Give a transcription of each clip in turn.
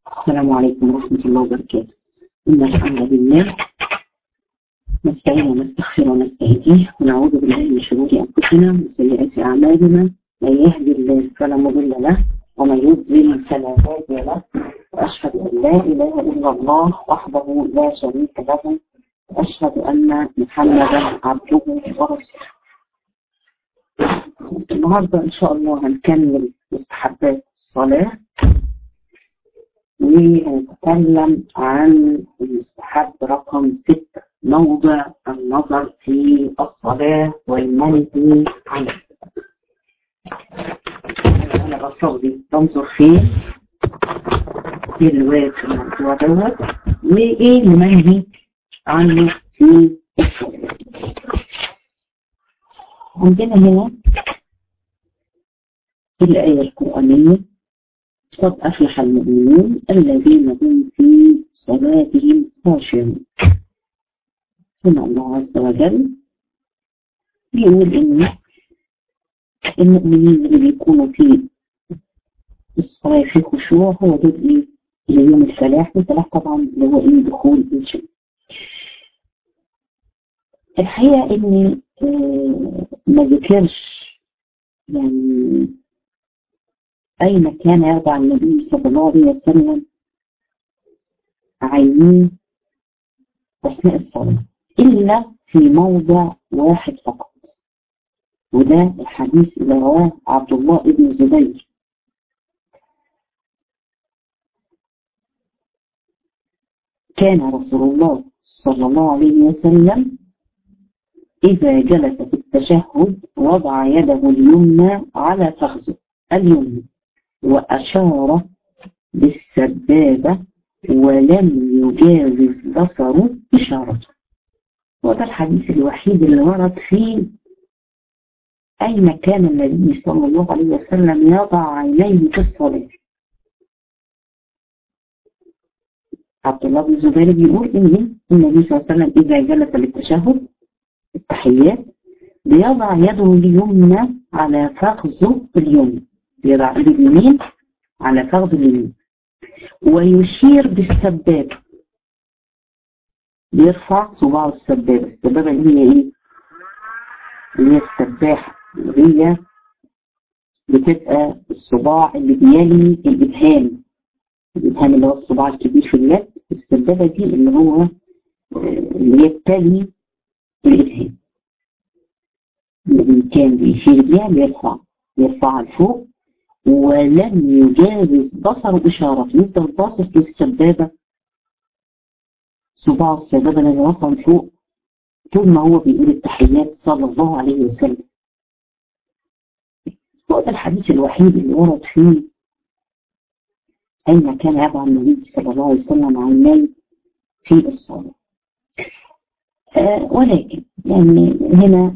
السلام عليكم ورحمة الله وبركاته إن الحمد لله نستعين ونستغفر ونستهديه ونعوذ بالله من شرور أنفسنا ومن سيئات أعمالنا من يهدي الله فلا مضل له ومن يضلل فلا هادي له وأشهد أن لا إله إلا الله وحده لا شريك له وأشهد أن محمدا عبده ورسوله النهارده إن شاء الله هنكمل مستحبات الصلاة ونتكلم عن المستحب رقم ستة موضع النظر في الصلاة والمنهي عنه أنا بصلي بنظر فين في الرواية في الموضوع دوت وإيه المنهي عنه في الصلاة عندنا هنا في الآية القرآنية قد أفلح المؤمنون الذين هم في صلاتهم خاشعون هنا الله عز وجل بيقول إن المؤمنين اللي بيكونوا في الصلاة في خشوع هو دول إيه اللي يوم الفلاح والفلاح طبعا اللي هو إيه دخول الجنة الحقيقة إن آه ما ذكرش يعني أين كان يضع النبي صلى الله عليه وسلم عينيه أثناء الصلاة إلا في موضع واحد فقط وده الحديث اللي رواه عبد الله بن زبير كان رسول الله صلى الله عليه وسلم إذا جلس في التشهد وضع يده اليمنى على فخذه اليمنى وأشار بالسبابة ولم يجاوز بصره إشارته وده الحديث الوحيد اللي ورد فيه أين كان النبي صلى الله عليه وسلم يضع عينيه في الصلاة عبد الله بن زبير بيقول إن النبي صلى الله عليه وسلم إذا جلس للتشهد التحيات بيضع يده اليمنى على فخذه اليمنى يضع ايده اليمين على فخذ اليمين ويشير بالسبابة بيرفع صباع السبابة السبابة اللي هي ايه؟ اللي هي السباحة اللي هي بتبقى الصباع اللي بيلي الإبهام الإبهام اللي هو الصباع الكبير في اليد السبابة دي اللي هو اللي هي بتلي الإبهام اللي كان بيشير بيها بيرفع يرفعها لفوق ولم يجاوز بصره إشارة يفضل باصص للسبابة صباع السبابة اللي رفع لفوق طول ما هو بيقول التحيات صلى الله عليه وسلم هو ده الحديث الوحيد اللي ورد فيه أين كان يضع النبي صلى الله عليه وسلم عينيه في الصلاة آه ولكن يعني هنا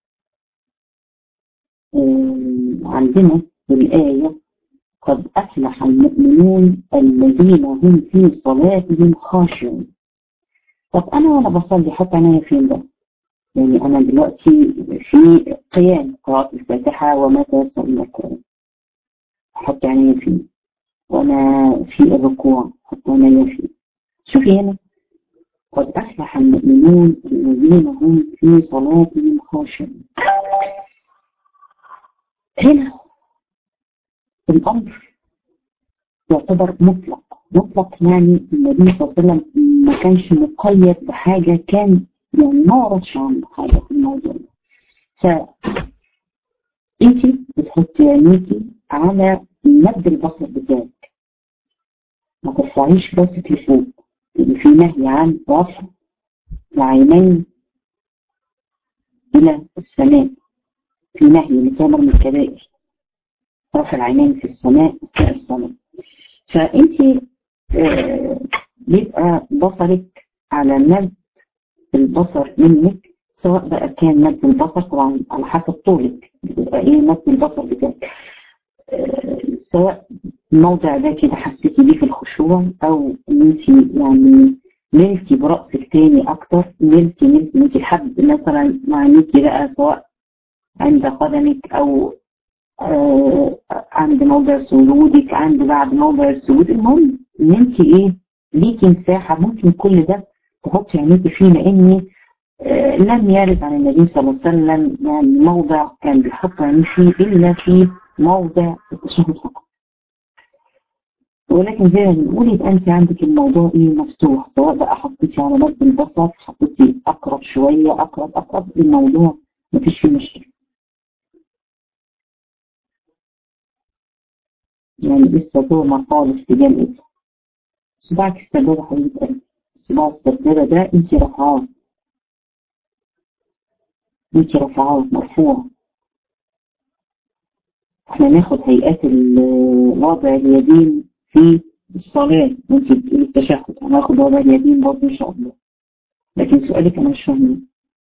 آه عندنا في الآية قد أفلح المؤمنون الذين هم في صلاتهم خاشعون طب أنا وأنا بصلي حط عينيا فين بقى؟ يعني أنا دلوقتي في قيام قراءة الفاتحة وما تيسر من القرآن أحط عينيا فين؟ وأنا في الركوع أحط عينيا فين؟ شوفي هنا قد أفلح المؤمنون الذين هم في صلاتهم خاشعون هنا الأمر يعتبر مطلق مطلق يعني النبي صلى الله عليه وسلم ما كانش مقيد بحاجة كان يعني ما وردش عنه حاجة في الموضوع ده ف انت بتحطي عينيكي على مد البصر بتاعك ما ترفعيش راسك لفوق في نهي عن رفع العينين إلى السماء في نهي لتامر من الكبائر رفع العينين في السماء أثناء الصلاة فأنت آه بيبقى بصرك على مد البصر منك سواء بقى كان مد البصر طبعا على حسب طولك بيبقى ايه مد البصر بتاعك آه سواء الموضع ده كده حسيتي بيه في الخشوع او ان انت يعني ملتي برأسك تاني اكتر ملتي ملتي ملتي لحد مثلا معنيكي بقى سواء عند قدمك او آه عند موضع سجودك عند بعد موضع السجود المهم ان انت ايه ليكي مساحه ممكن كل ده تحطي عينيكي فيه لان آه لم يرد عن النبي صلى الله عليه وسلم يعني موضع كان بيحط عينيه فيه الا في موضع التشهد فقط ولكن زي ما بنقول يبقى انت عندك الموضوع ايه مفتوح سواء بقى حطيتي على مد البصر حطيتي اقرب شويه اقرب اقرب الموضوع مفيش فيه مشكله يعني لسه جوه مرحله اتجاه الابره صباعك السبابه حبيبه قلبي صباع السبابه ده انت رافعاه انت رافعاه مرفوع احنا ناخد هيئات وضع اليدين في الصلاة وانت بتقولي التشهد هناخد وضع اليدين برضه ان شاء الله لكن سؤالك انا مش فاهمه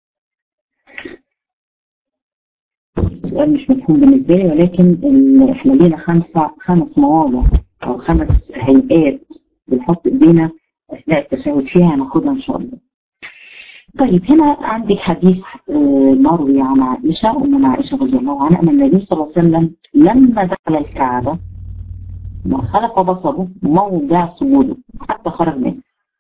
السؤال مش مفهوم بالنسبة لي ولكن احنا لينا خمسة خمس مواضع او خمس هيئات بنحط ايدينا اثناء التشهد فيها هناخدها ان شاء الله طيب هنا عندك حديث مروي عن عائشة أم عائشة رضي الله عنها أن النبي صلى الله عليه وسلم لما دخل الكعبة ما خلق بصره موضع سجوده حتى خرج منه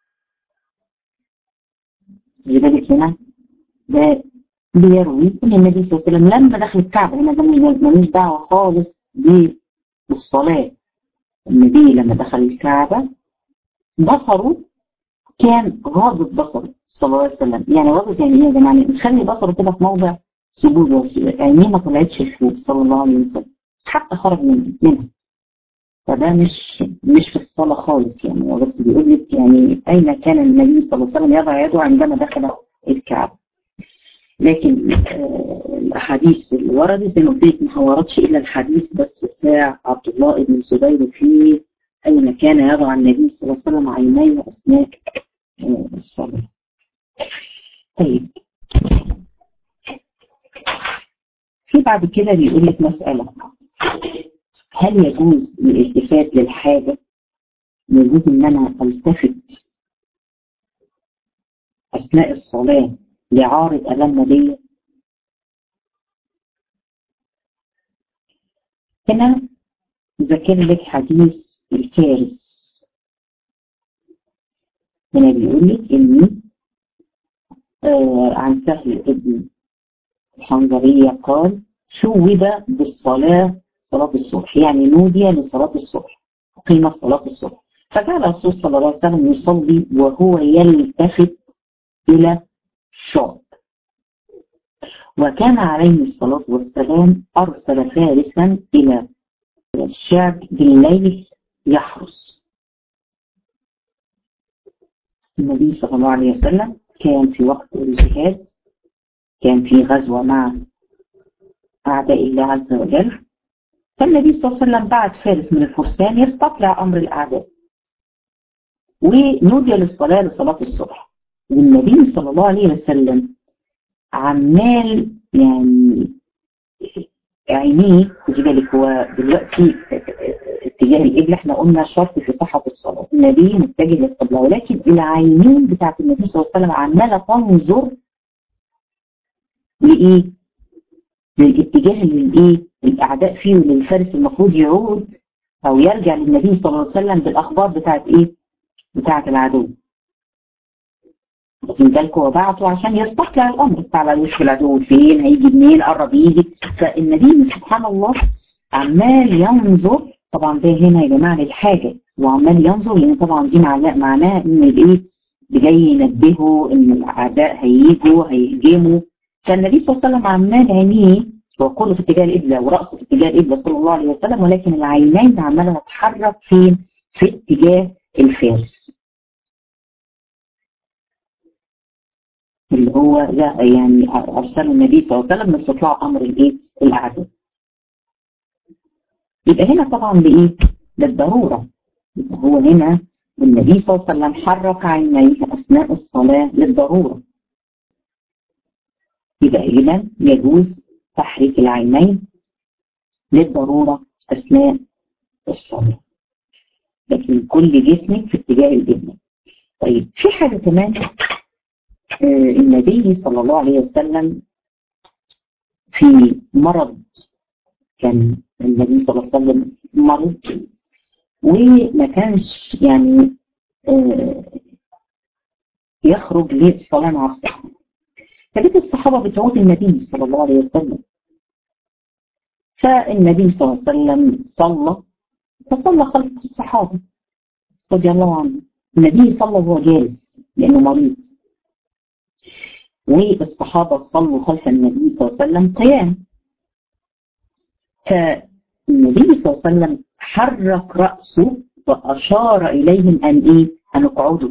خدي بالك هنا ده بيروي ان النبي صلى الله عليه وسلم لما دخل الكعبه هنا ده ملوش دعوه خالص بالصلاه النبي لما دخل الكعبه بصره كان غاضب بصره صلى الله عليه وسلم يعني غاضب يعني ايه يا جماعه مخلي بصره كده في موضع سجوده عينيه ما طلعتش لفوق صلى الله عليه وسلم حتى خرج منها فده مش مش في الصلاة خالص يعني هو بس بيقول لك يعني أين كان النبي صلى الله عليه وسلم يضع يده عندما دخل الكعبة لكن آه الأحاديث اللي وردت زي ما قلت لك ما وردش إلا الحديث بس بتاع عبد الله بن الزبير في أين كان يضع النبي صلى الله عليه وسلم عينيه أثناء آه الصلاة. طيب في بعد كده بيقول لك مسألة هل يجوز الالتفات للحاجة يجوز ان انا التفت اثناء الصلاة لعارض امام ليا هنا ذكر لك حديث الفارس هنا بيقول لك ان آه عن سهل ابن الحنظرية قال شوب بالصلاة صلاة الصبح يعني نودي لصلاة الصبح قيمة صلاة الصبح فكان الرسول صلى الله عليه وسلم يصلي وهو يلتفت إلى الشعب وكان عليه الصلاة والسلام أرسل فارسا إلى الشعب بالليل يحرس النبي صلى الله عليه وسلم كان في وقت الجهاد كان في غزوة مع أعداء الله عز وجل فالنبي صلى الله عليه وسلم بعت فارس من الفرسان يستطلع أمر الأعداء ونودي للصلاة لصلاة الصبح والنبي صلى الله عليه وسلم عمال يعني عينيه خدي بالك هو دلوقتي اتجاه القبلة احنا قلنا شرط في صحة الصلاة النبي متجه للقبلة ولكن العينين بتاعت النبي صلى الله عليه وسلم عمالة تنظر لإيه؟ للاتجاه اللي الايه الاعداء فيه والفارس المفروض يعود او يرجع للنبي صلى الله عليه وسلم بالاخبار بتاعت ايه بتاعت العدو واخدين بالكم هو بعته عشان يستطلع الامر بتاع يشوف العدو فين هيجي منين قرب يجي فالنبي سبحان الله عمال ينظر طبعا ده هنا يا جماعه للحاجه وعمال ينظر لان طبعا دي معناه معناه ان الايه جاي ينبهه ان الاعداء هيجوا هيهجموا فالنبي صلى الله عليه وسلم عمال عينيه هو كله في اتجاه القبلة ورأسه في اتجاه القبلة صلى الله عليه وسلم ولكن العينين عمالة تتحرك فين؟ في اتجاه الفارس. اللي هو ده يعني أرسله النبي صلى الله عليه وسلم لاستطلاع أمر الإيه؟ الأعداء. يبقى هنا طبعا لإيه؟ للضرورة. يبقى هو هنا النبي صلى الله عليه وسلم حرك عينيه أثناء الصلاة للضرورة. يبقى إذا يجوز تحريك العينين للضرورة أثناء الصلاة لكن كل جسمك في اتجاه القبلة طيب في حاجة كمان آه النبي صلى الله عليه وسلم في مرض كان النبي صلى الله عليه وسلم مرض وما كانش يعني يخرج للصلاة مع الصحابة فبيت الصحابة بتعود النبي صلى الله عليه وسلم فالنبي صلى الله عليه وسلم صلى فصلى خلف الصحابة رضي الله عنه النبي صلى وهو جالس لأنه مريض والصحابة صلوا خلف النبي صلى الله عليه وسلم قيام فالنبي صلى الله عليه وسلم حرك رأسه وأشار إليهم أن إيه؟ أن اقعدوا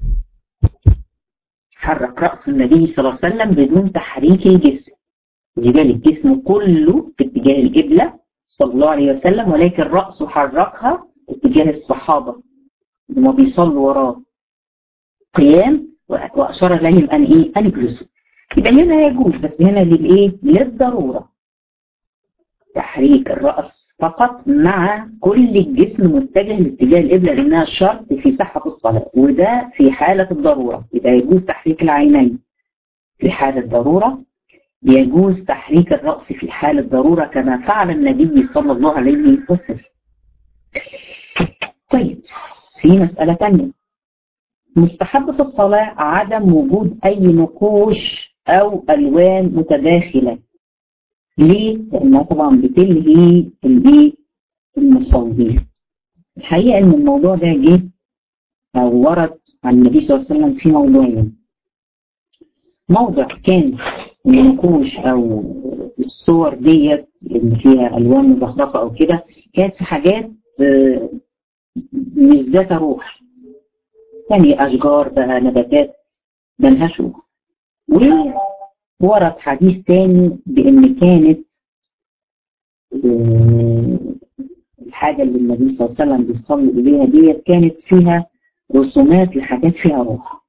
حرك رأس النبي صلى الله عليه وسلم بدون تحريك الجسم جبال الجسم كله في اتجاه القبلة صلى الله عليه وسلم ولكن رأسه حركها اتجاه الصحابة هم بيصلوا وراه قيام وأشار إليهم أن إيه؟ أن يجلسوا يبقى هنا يجوز بس هنا للإيه؟ للضرورة تحريك الرأس فقط مع كل الجسم متجه لاتجاه القبلة لأنها شرط في صحة الصلاة وده في حالة الضرورة يبقى يجوز تحريك العينين في حالة الضرورة يجوز تحريك الرأس في حال الضرورة كما فعل النبي صلى الله عليه وسلم طيب في مسألة ثانية مستحب في الصلاة عدم وجود أي نقوش أو ألوان متداخلة ليه؟ لأنها طبعا بتلهي الإيه؟ المصلين. الحقيقة إن الموضوع ده جه أو ورد عن النبي صلى الله عليه وسلم في موضوعين. موضع كان النقوش أو الصور ديت اللي فيها ألوان مزخرفة أو كده كانت في حاجات مش ذات روح. يعني أشجار بقى نباتات ملهاش روح. ورد حديث تاني بأن كانت الحاجة اللي النبي صلى الله عليه وسلم بيصلي إليها ديت كانت فيها رسومات لحاجات فيها روح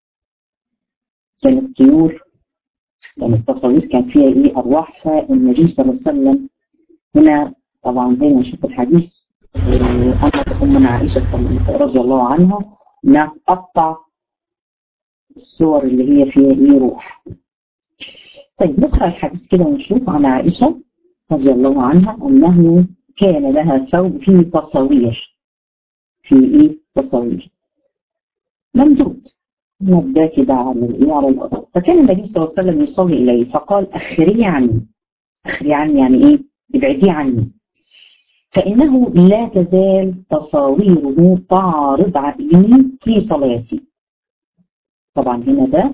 كانت طيور كانت تصاوير كان فيها إيه أرواح فالنبي صلى الله عليه وسلم هنا طبعا زي ما نشوف الحديث أمر أمنا عائشة رضي الله عنها إنها تقطع الصور اللي هي فيها إيه روح طيب نقرأ الحديث كده ونشوف عن عائشة رضي الله عنها أنه كان لها ثوب فيه تصاوير في إيه تصاوير ممدود مبدا كده على الإيه على الأرض فكان النبي صلى الله عليه وسلم يصلي إليه فقال أخري عني أخري عني يعني إيه ابعدي عني فإنه لا تزال تصاويره تعرض عقلي في صلاتي طبعا هنا ده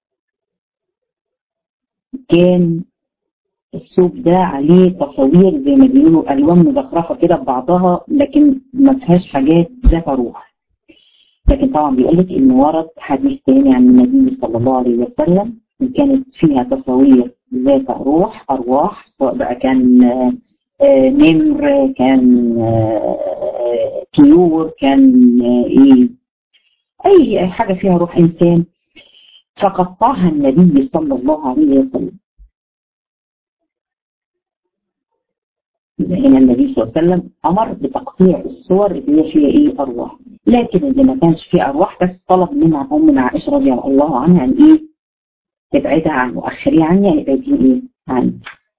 كان الثوب ده عليه تصاوير زي ما بيقولوا الوان مزخرفه كده ببعضها لكن ما فيهاش حاجات ذات روح لكن طبعا بيقول لك ان ورد حديث تاني عن النبي صلى الله عليه وسلم كانت فيها تصاوير ذات روح ارواح سواء بقى كان نمر كان طيور كان ايه اي حاجه فيها روح انسان فقطعها النبي صلى الله عليه وسلم هنا النبي صلى الله عليه وسلم امر بتقطيع الصور اللي هي فيها ايه ارواح لكن اللي ما كانش فيه ارواح بس طلب منها امنا عائشه رضي الله عنها ان ايه ابعدها عنه اخري عني يعني ابعدي ايه عني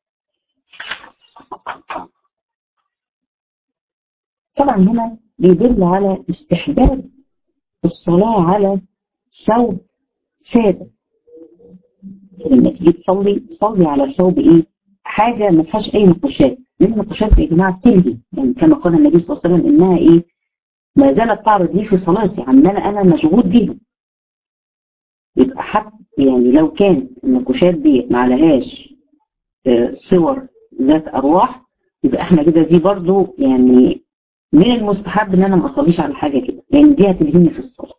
طبعا هنا بيدل على استحباب الصلاه على ثوب ساده لما تيجي تصلي صلي على ثوب ايه حاجه ما فيهاش اي نقوشات لان النقوشات يا جماعه بتلهي يعني كما قال النبي صلى الله عليه وسلم انها ايه ما زالت تعرض لي في صلاتي عمال انا مشغول بيها يبقى حتى يعني لو كانت النقوشات دي ما عليهاش صور ذات ارواح يبقى احنا كده دي برضو يعني من المستحب ان انا ما اصليش على حاجه كده لان دي هتلهيني في الصلاه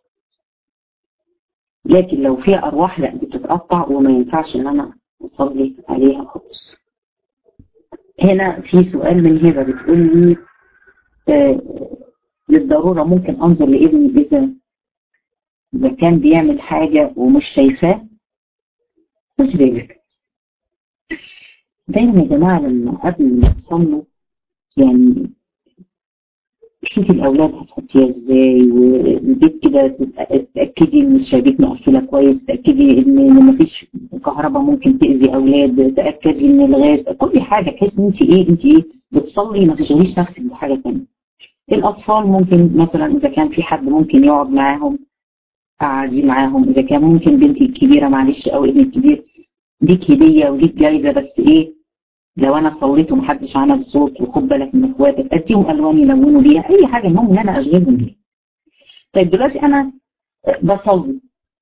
لكن لو فيها ارواح لا دي بتتقطع وما ينفعش ان انا اصلي عليها خالص هنا في سؤال من هبه بتقول لي آه للضروره ممكن انظر لابني اذا اذا كان بيعمل حاجه ومش شايفاه خد بالك دايما يا جماعه لما قبل ما تصلوا يعني شوفي الاولاد هتحطيها ازاي والبيت كده تتاكدي ان الشبابيك مقفله كويس تاكدي ان مفيش كهرباء ممكن تاذي اولاد تاكدي ان الغاز كل حاجه بحيث ان انت ايه انت ايه بتصلي ما تشغليش نفسك بحاجه ثانيه الأطفال ممكن مثلا إذا كان في حد ممكن يقعد معاهم قعدي معاهم إذا كان ممكن بنتي الكبيرة معلش أو ابني الكبير ليك هدية وليك جايزة بس إيه لو أنا صليت ومحدش عمل صوت وخد بالك من إخواتك أديهم ألوان يلونوا بيها أي حاجة المهم إن أنا أشغلهم بيها. طيب دلوقتي أنا بصلي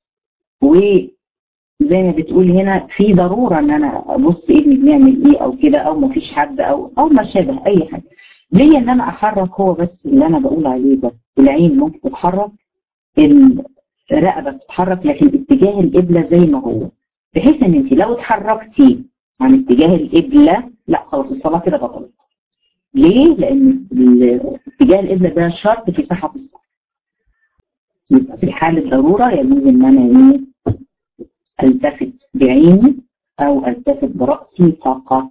وزي ما بتقول هنا في ضرورة إن أنا أبص ابني بيعمل إيه أو كده أو مفيش حد أو أو ما شابه أي حاجة. ليه ان انا احرك هو بس اللي انا بقول عليه ده العين ممكن تتحرك الرقبه بتتحرك لكن اتجاه القبله زي ما هو بحيث ان انت لو اتحركتي عن اتجاه القبله لا خلاص الصلاه كده بطلت ليه؟ لان اتجاه القبله ده شرط في صحه الصلاه يبقى في حاله ضروره يجوز ان انا ايه التفت بعيني او التفت براسي فقط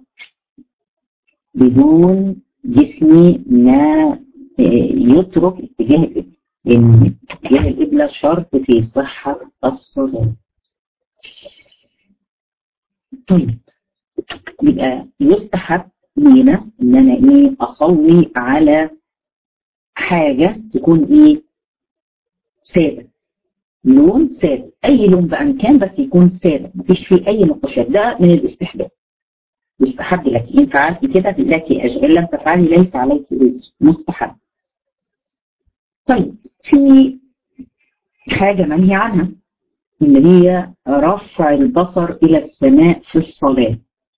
بدون جسمي ما يترك اتجاه القبلة لأن اتجاه القبلة شرط في صحة الصلاة طيب يبقى يستحب لينا إن أنا إيه أصلي على حاجة تكون إيه سادة لون سادة أي لون بقى كان بس يكون سادة مفيش فيه أي نقاشات ده من الاستحباب يستحب لك إن فعلت كده لك أجر إن لم تفعلي ليس عليك وزر مستحب طيب في حاجة منهي عنها اللي هي رفع البصر إلى السماء في الصلاة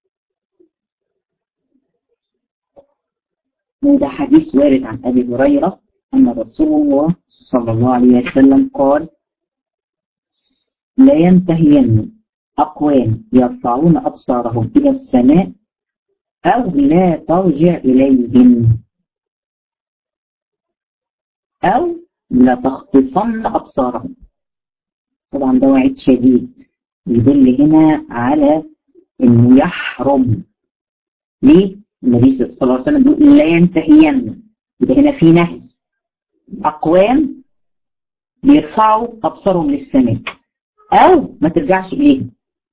وده حديث وارد عن أبي هريرة أن رسول الله صلى الله عليه وسلم قال لا ينتهين أقوام يرفعون أبصارهم إلى السماء أو لا ترجع إليهم أو لا تخطفن أبصارهم طبعا ده وعيد شديد يدل هنا على إنه يحرم ليه؟ النبي صلى الله عليه وسلم بيقول لا ينتهين يبقى هنا في نهي أقوام بيرفعوا أبصارهم للسماء أو ما ترجعش إليهم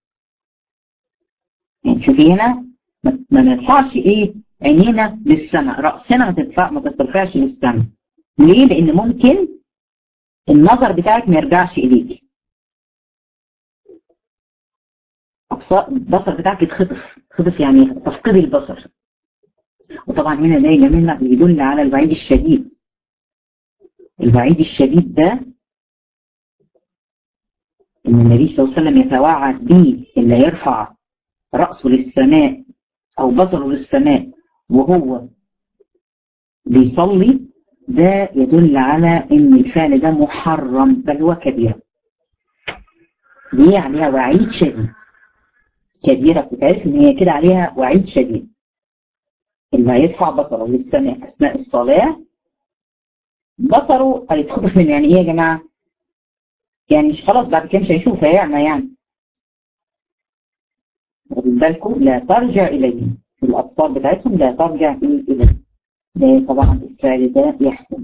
يعني شوفي هنا ما نرفعش ايه عينينا للسماء رأسنا ما ترفع ما ترفعش للسماء ليه لان ممكن النظر بتاعك ما يرجعش اليك البصر بتاعك يتخطف خطف يعني تفقدي البصر وطبعا هنا ده يا جماعه بيدل على الوعيد الشديد الوعيد الشديد ده ان النبي صلى الله عليه وسلم يتوعد به اللي يرفع رأسه للسماء أو بصره للسماء وهو بيصلي ده يدل على إن الفعل ده محرم بل هو كبيرة دي عليها وعيد شديد كبيرة بتتعرف إن هي كده عليها وعيد شديد اللي هيرفع بصره للسماء أثناء الصلاة بصره هيتخطف من يعني إيه يا جماعة؟ يعني مش خلاص بعد كده مش هيشوف هيعمى يعني واخدين بالكم لا ترجع إليهم الأبصار بتاعتهم لا ترجع إليهم ده طبعا الفعل ده يحسن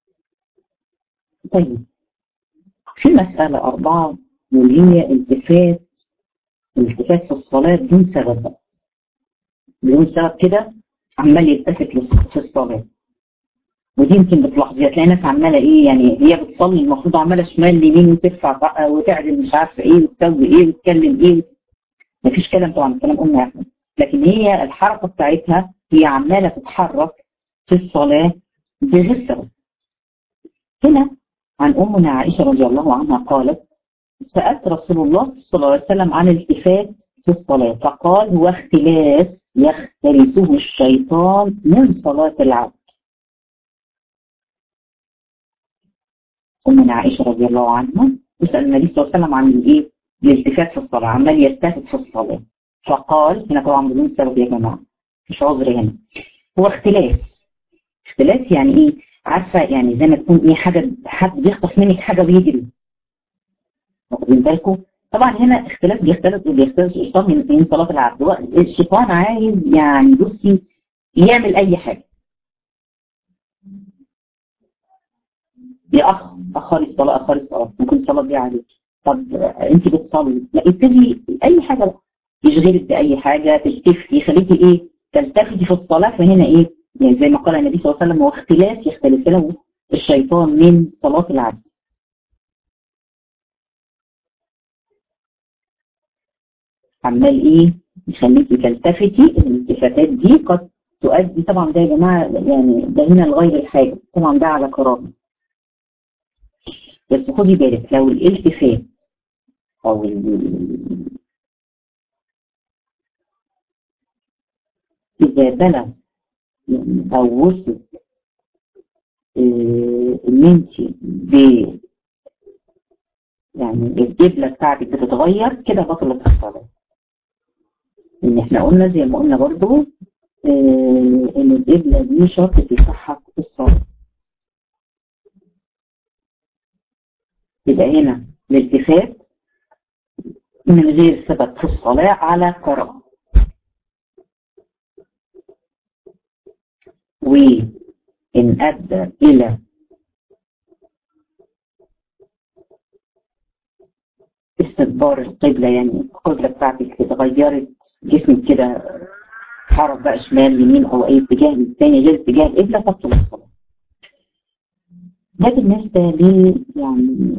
طيب في مسألة أربعة واللي هي التفات الالتفات في الصلاة بدون سبب بقى بدون سبب كده عمال يلتفت في الصلاة ودي يمكن بتلاحظي هتلاقي ناس عماله ايه يعني هي بتصلي المفروض عماله شمال يمين وترفع بقى وتعدل مش عارفه ايه وتسوي ايه وتتكلم ايه مفيش كلام طبعا كلام ام احمد لكن هي الحركه بتاعتها هي عماله تتحرك في الصلاه بغير سبب هنا عن امنا عائشه رضي الله عنها قالت سالت رسول الله صلى الله عليه وسلم عن الالتفات في الصلاه فقال هو اختلاس يختلسه الشيطان من صلاه العبد أمنا عائشة رضي الله عنها تسأل النبي صلى الله عليه وسلم عن الإيه؟ الالتفات في الصلاة عمال يلتفت في الصلاة فقال هنا طبعا بدون سبب يا جماعة مش عذر هنا هو اختلاف اختلاف يعني إيه؟ عارفة يعني زي ما تكون إيه حاجة حد بيخطف منك حاجة ويجري واخدين بالكم؟ طبعا هنا اختلاف بيختلف بيختلف الشيطان من من صلاة العبد الشيطان عايز يعني بصي يعمل أي حاجة يأخ أخري الصلاة أخري الصلاة ممكن الصلاة دي عليك طب أنت بتصلي لا ابتدي أي حاجة بقى يشغلك بأي حاجة تلتفتي خليكي إيه تلتفتي في الصلاة فهنا إيه يعني زي ما قال النبي صلى الله عليه وسلم هو اختلاف يختلف له الشيطان من صلاة العبد عمال ايه يخليكي تلتفتي الالتفاتات دي قد تؤدي طبعا ده يا جماعه يعني ده هنا لغير الحاجه طبعا ده على كرامه بس خدي بالك لو الالتفات او ال- اذا بلغ يعني او وصل آه، ان انت ب يعني القبله بتاعتك بتتغير كده بطلت الصلاه ان احنا قلنا زي ما قلنا برضو آه، ان القبله دي شرط في صحه الصلاه يبقى هنا الالتفات من غير سبب في الصلاه على قراءه وإن أدى إلى استدبار القبلة يعني القبلة بتاعتك اتغيرت جسمك كده حرك بقى شمال يمين أو أي اتجاه تاني غير اتجاه القبلة تبطل الصلاة. ده بالنسبة لل يعني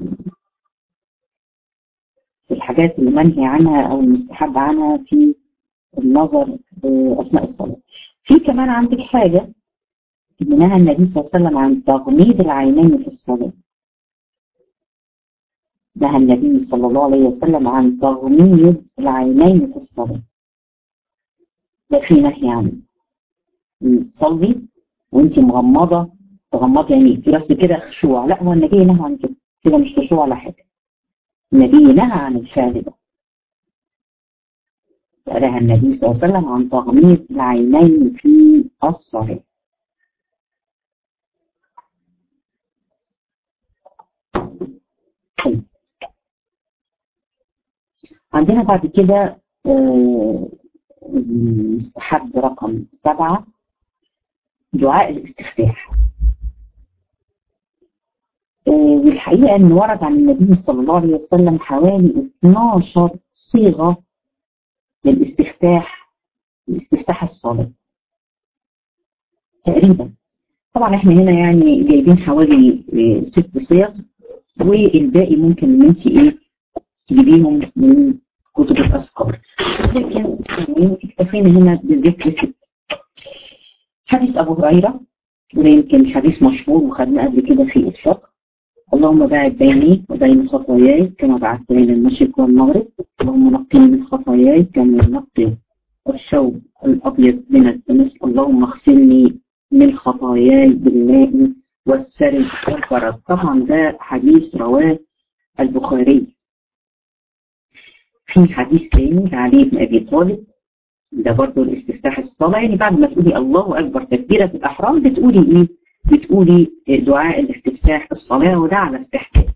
الحاجات اللي منهي عنها أو المستحب عنها في النظر آه، أثناء الصلاة. في كمان عندك حاجة نهى النبي صلى الله عليه وسلم عن تغميض العينين في الصلاة نهى النبي صلى الله عليه وسلم عن تغميض العينين في الصلاة ده في نهي عنه تصلي وانت مغمضة تغمضي عينيك في بس كده خشوع لا هو النبي نهى عن كده كده مش خشوع ولا حاجة النبي نهى عن الفعل ده نهى النبي صلى الله عليه وسلم عن تغميض العينين في الصلاة طيب. عندنا بعد كده آه، المستحب رقم سبعة دعاء الاستفتاح آه، والحقيقة أن ورد عن النبي صلى الله عليه وسلم حوالي 12 صيغة للاستفتاح لاستفتاح الصلاة تقريبا طبعا احنا هنا يعني جايبين حوالي آه، ست صيغ والباقي ممكن ان انت ايه تجيبيهم من كتب الاذكار لكن يعني اكتفينا هنا بذكر ست حديث ابو هريره وده يمكن حديث مشهور وخدناه قبل كده في الفقه اللهم باعد بيني وبين خطاياي كما بعدت بين المشرق والمغرب اللهم نقني من خطاياي كما ينقي الثوب الابيض من الدنس اللهم اغسلني من خطاياي بالماء والسرد والبرد طبعا ده حديث رواه البخاري في حديث تاني لعلي بن ابي طالب ده برضه الاستفتاح الصلاه يعني بعد ما تقولي الله اكبر تكبيره الاحرام بتقولي ايه؟ بتقولي دعاء الاستفتاح الصلاه وده على استحباب.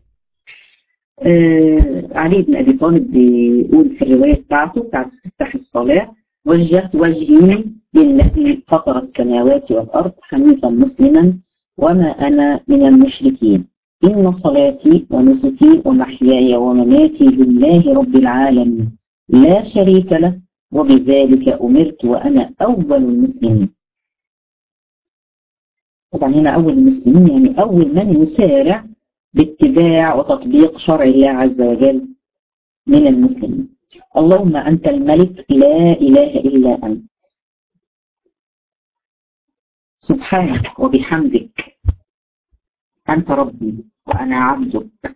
آه علي بن ابي طالب بيقول في الروايه بتاعته بتاعت استفتاح الصلاه وجهت وجهي للذي فطر السماوات والارض حنيفا مسلما وما أنا من المشركين إن صلاتي ونسكي ومحياي ومماتي لله رب العالمين لا شريك له وبذلك أمرت وأنا أول المسلمين طبعا هنا أول المسلمين يعني أول من يسارع باتباع وتطبيق شرع الله عز وجل من المسلمين اللهم أنت الملك لا إله إلا أنت سبحانك وبحمدك أنت ربي وأنا عبدك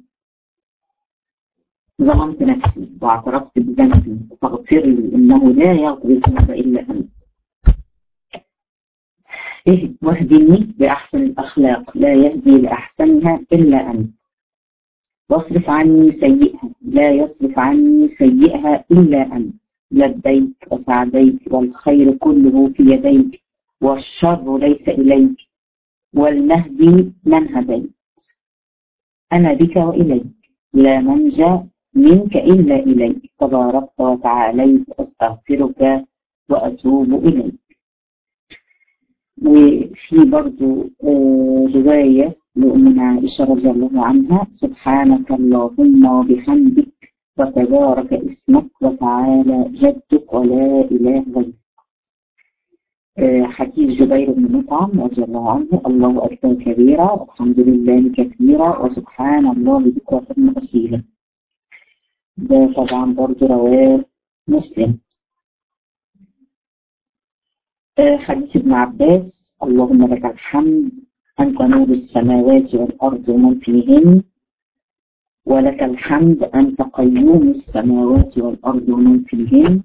ظلمت نفسي واعترفت بذنبي فاغفر لي إنه لا يغفر الذنوب إلا أنت إيه واهدني بأحسن الأخلاق لا يهدي لأحسنها إلا أنت واصرف عني سيئها لا يصرف عني سيئها إلا أنت لبيك وسعديك والخير كله في يديك والشر ليس إليك والمهدي من هديت أنا بك وإليك لا منجى منك إلا إليك تباركت وتعاليت أستغفرك وأتوب إليك وفي برضو آه رواية لأمنا عائشة رضي الله عنها سبحانك اللهم وبحمدك وتبارك اسمك وتعالى جدك ولا إله غيرك حديث جبير بن مطعم رضي الله عنه الله أكبر كبيرا والحمد لله كثيرا وسبحان الله بكرة وأصيلا ده طبعا برضه رواه مسلم حديث ابن عباس اللهم لك الحمد أنت نور السماوات والأرض ومن فيهن ولك الحمد أنت قيوم السماوات والأرض ومن فيهن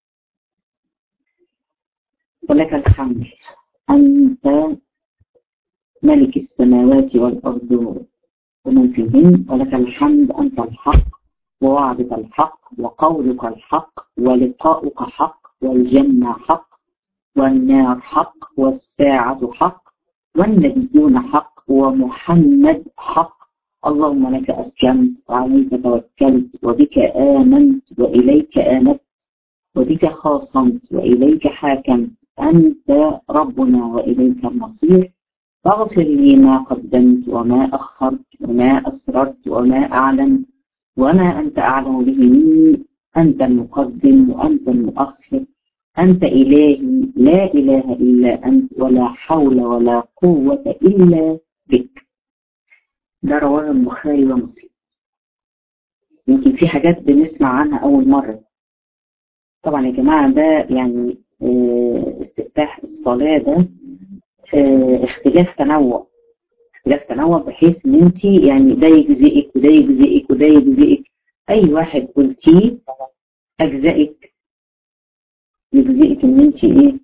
ولك الحمد أنت ملك السماوات والأرض ومن فيهن ولك الحمد أنت الحق ووعدك الحق وقولك الحق ولقاؤك حق والجنة حق والنار حق والساعة حق والنبيون حق ومحمد حق اللهم لك أسلمت وعليك توكلت وبك آمنت وإليك آمنت وبك خاصمت وإليك حاكمت أنت ربنا وإليك المصير فاغفر لي ما قدمت وما أخرت وما أسررت وما أعلنت وما أنت أعلم به مني أنت المقدم وأنت المؤخر أنت إلهي لا إله إلا أنت ولا حول ولا قوة إلا بك ده رواه البخاري ومسلم يمكن في حاجات بنسمع عنها أول مرة طبعا يا جماعة ده يعني استفتاح الصلاة ده اختلاف تنوع اختلاف تنوع بحيث ان انت يعني ده يجزئك وده يجزئك وده يجزئك اي واحد قلتيه اجزائك يجزئك ان انت ايه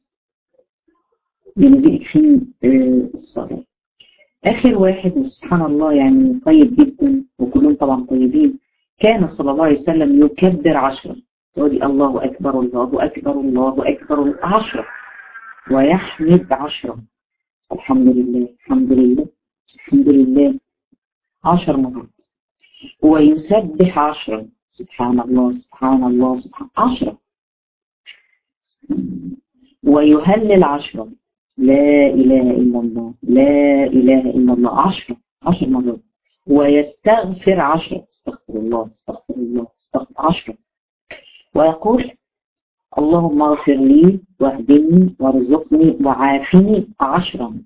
يجزئك في الصلاة اخر واحد سبحان الله يعني طيب جدا وكلهم طبعا طيبين كان صلى الله عليه وسلم يكبر عشرا تقولي الله أكبر الله أكبر الله أكبر عشرة ويحمد عشرة الحمد لله الحمد لله الحمد لله عشر مرات ويسبح عشرة سبحان الله سبحان الله سبحان عشرة ويهلل عشرة لا إله إلا الله لا إله إلا الله عشرة عشر مرات ويستغفر عشرة استغفر الله استغفر الله استغفر عشرة ويقول اللهم اغفر لي واهدني وارزقني وعافني عشرا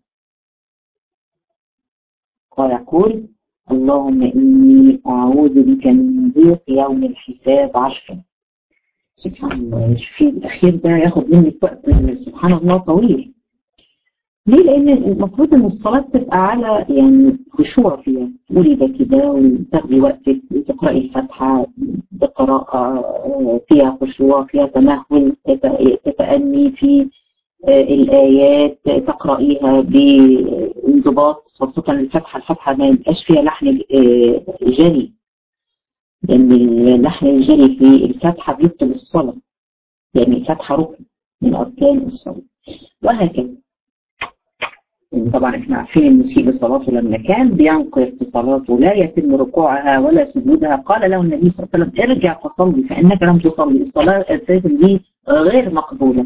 ويقول اللهم إني أعوذ بك من ضيق يوم الحساب عشرا سبحان الله في الأخير ده ياخد منك وقت سبحان الله طويل ليه؟ لأن المفروض إن الصلاة تبقى على يعني خشوع فيها تقولي ده كده وتاخدي وقتك وتقرأي الفاتحة بقراءة فيها خشوع فيها تمهل تتأني في الآيات تقرأيها بانضباط خاصة الفاتحة الفاتحة ما يبقاش فيها لحن جري لأن اللحن الجري في الفاتحة بيبطل الصلاة لأن الفاتحة ركن من أركان الصلاة وهكذا طبعا احنا عارفين المسيء بصلاته لما كان بينقر في صلاته لا يتم ركوعها ولا سجودها قال له النبي صلى الله عليه وسلم ارجع فصلي فانك لم تصلي الصلاه اساسا دي غير مقبوله.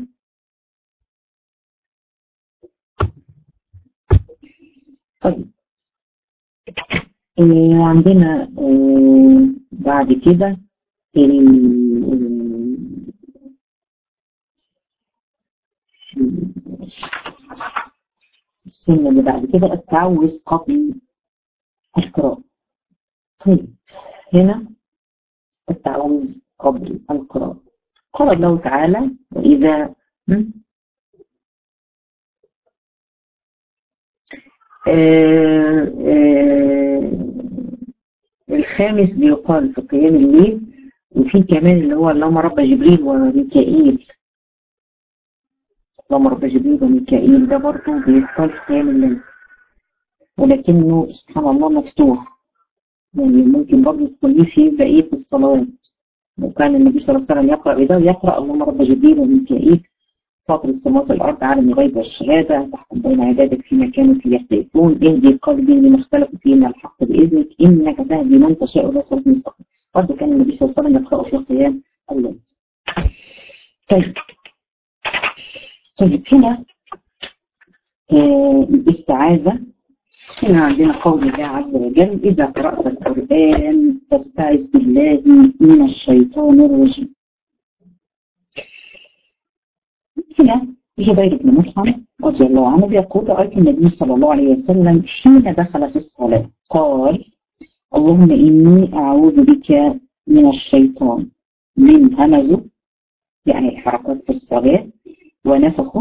طيب آه عندنا آه بعد كده السنة اللي بعد كده التعوذ قبل القراءة طيب هنا التعوذ قبل القراءة قال الله تعالى وإذا آه آه الخامس بيقال في قيام الليل وفي كمان اللي هو اللهم رب جبريل وميكائيل اللهم رب جبريل وميكائيل ده برضه بيقال في قيام الليل ولكنه سبحان الله مفتوح يعني ممكن برضه تكون في بقية الصلوات وكان النبي صلى الله عليه وسلم يقرأ بده يقرأ اللهم رب جبريل وميكائيل فاطر السماوات والأرض عالم الغيب والشهادة تحكم بين عبادك فيما كانوا فيه يختلفون اهدي قلبي لما اختلفوا فيه من الحق بإذنك إنك تهدي من تشاء إلى صراط مستقيم برضه كان النبي صلى الله عليه وسلم يقرأ في قيام الليل طيب طيب هنا آه الاستعاذة هنا عندنا قول الله عز وجل إذا قرأت القرآن فاستعذ بالله من الشيطان الرجيم هنا جبير بن مطعم رضي الله عنه بيقول رأيت النبي صلى الله عليه وسلم حين دخل في الصلاة قال اللهم إني أعوذ بك من الشيطان من همزه يعني حركات في الصلاة ونفخه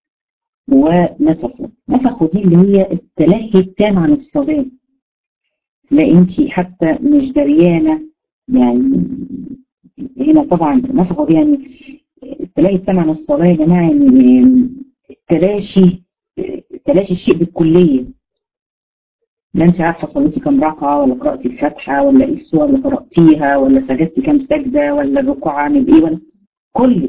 ونفخه نفخه دي اللي هي التلهي التام عن الصلاة لا انت حتى مش دريانة يعني هنا طبعا نفخه دي يعني التلهي التام عن الصلاة يا جماعة يعني تلاشي تلاشي الشيء بالكلية لا انت عارفة صليتي كم ركعة ولا قرأتي الفاتحة ولا ايه السور اللي قرأتيها ولا سجدتي كم سجدة ولا الركوع عامل ايه ولا كله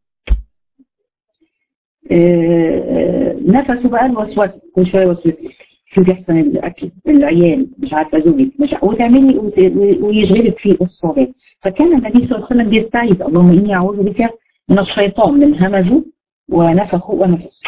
آه نفسه بقى الوسوسه كل شويه وسوسه شوفي احسن الاكل العيال مش عارفه زوجك مش وتعملي ويشغلك في الصلاه فكان النبي صلى الله عليه وسلم بيستعيذ اللهم اني اعوذ بك من الشيطان من همزه ونفخه ونفسه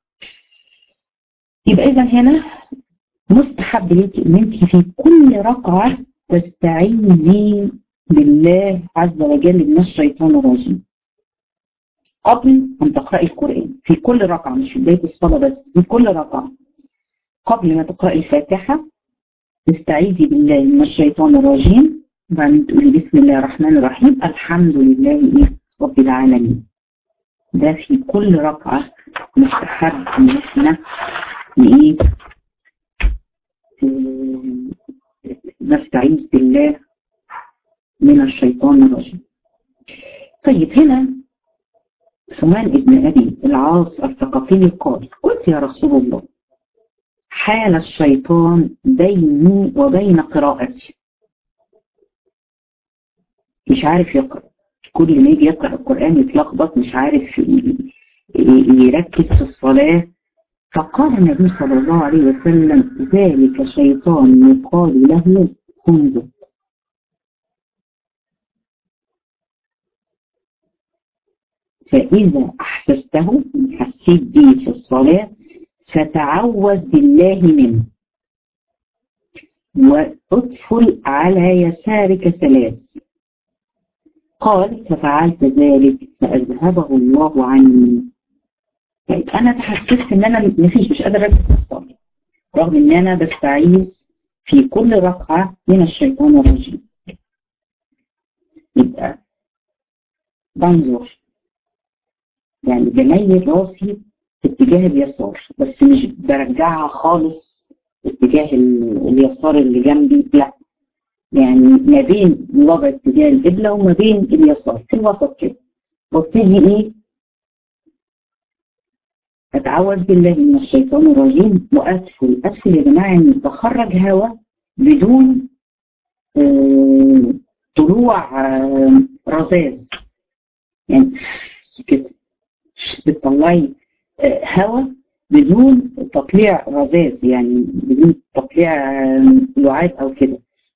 يبقى اذا هنا مستحب ليك ان انت في كل ركعه تستعيذي بالله عز وجل من الشيطان الرجيم قبل أن تقرأي القرآن في كل ركعة مش في بداية الصلاة بس في كل ركعة قبل ما تقرأي الفاتحة تستعيذي بالله من الشيطان الرجيم وبعدين تقولي بسم الله الرحمن الرحيم الحمد لله رب العالمين ده في كل ركعة مستحب إن إحنا إيه نستعيذ بالله من الشيطان الرجيم طيب هنا سمان ابن أبي العاص الثقفي قال قلت يا رسول الله حال الشيطان بيني وبين قراءتي مش عارف يقرأ كل ما يجي يقرأ القرآن يتلخبط مش عارف يركز في الصلاة فقال النبي صلى الله عليه وسلم ذلك شيطان يقال له خنزق فإذا أحسسته حسيت بيه في الصلاة فتعوذ بالله منه وادخل على يسارك ثلاث قال ففعلت ذلك فأذهبه الله عني طيب أنا تحسست إن أنا مفيش مش قادر أركز في الصلاة رغم إن أنا بستعيذ في كل ركعة من الشيطان الرجيم يبقى بنظر يعني بميل راسي في اتجاه اليسار بس مش برجعها خالص اتجاه اليسار اللي جنبي لا يعني ما بين وضع اتجاه القبلة وما بين اليسار في الوسط كده وابتدي ايه اتعوذ بالله من الشيطان الرجيم وادخل ادخل يا جماعه اني بخرج هواء بدون آه طلوع آه رذاذ يعني كده بتطلعي هواء بدون تطليع رذاذ يعني بدون تطليع لعاب او كده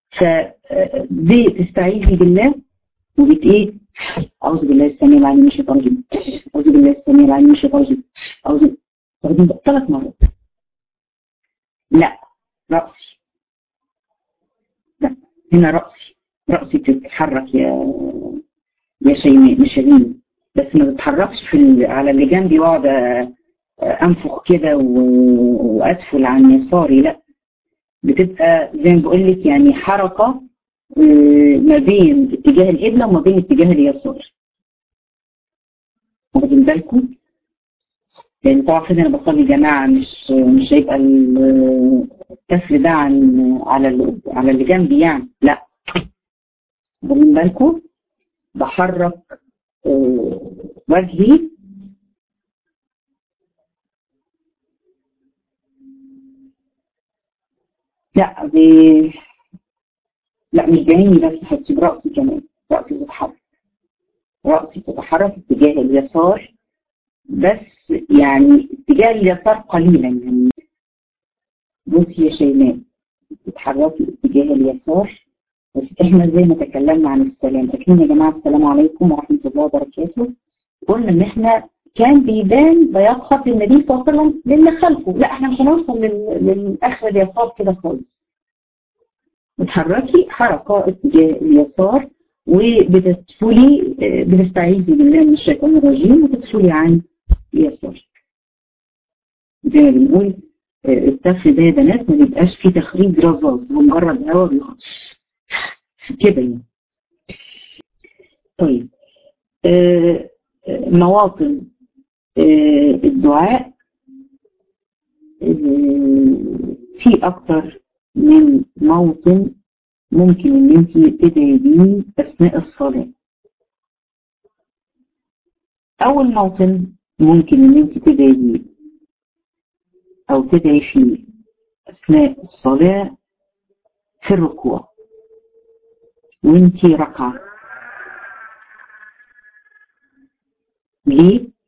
فبتستعيذي بالله وبت ايه اعوذ بالله السميع العليم من الشيطان الرجيم اعوذ بالله السميع العليم من الشيطان الرجيم اعوذ ثلاث مرات لا راسي لا هنا راسي راسي بتتحرك يا يا شيماء مش شيماء بس ما تتحركش في على اللي جنبي واقعد انفخ كده وادفل عن يساري لا بتبقى زي ما بقول لك يعني حركه ما بين اتجاه القبله وما بين اتجاه اليسار واخدين بالكم لان طبعا كده انا بصلي جماعه مش مش هيبقى التفل ده عن على على اللي جنبي يعني لا واخدين بالكم بحرك وجهي لا ب... لا مش بعيني بس حتى برأسي كمان رأسي بتتحرك رأسي بتتحرك اتجاه اليسار بس يعني اتجاه اليسار قليلا يعني بصي يا شيماء بتتحركي اتجاه اليسار بس احنا زي ما تكلمنا عن السلام فاكرين يا جماعه السلام عليكم ورحمه الله وبركاته قلنا ان احنا كان بيبان بياض خط النبي صلى الله عليه وسلم للي خلفه لا احنا مش هنوصل للاخر اليسار كده خالص بتحركي حركه اتجاه اليسار وبتدخلي بتستعيذي بالله من الشيطان الرجيم وتدخلي عن اليسار زي ما بنقول التف ده يا بنات ما بيبقاش فيه تخريج رذاذ ومجرد هواء بيخش كده يعني طيب آه مواطن آه الدعاء آه في اكتر من موطن ممكن ان انت تدعي بيه اثناء الصلاه اول موطن ممكن ان انت تدعي بيه او تدعي فيه اثناء الصلاه في الركوع وانت ركعه ليه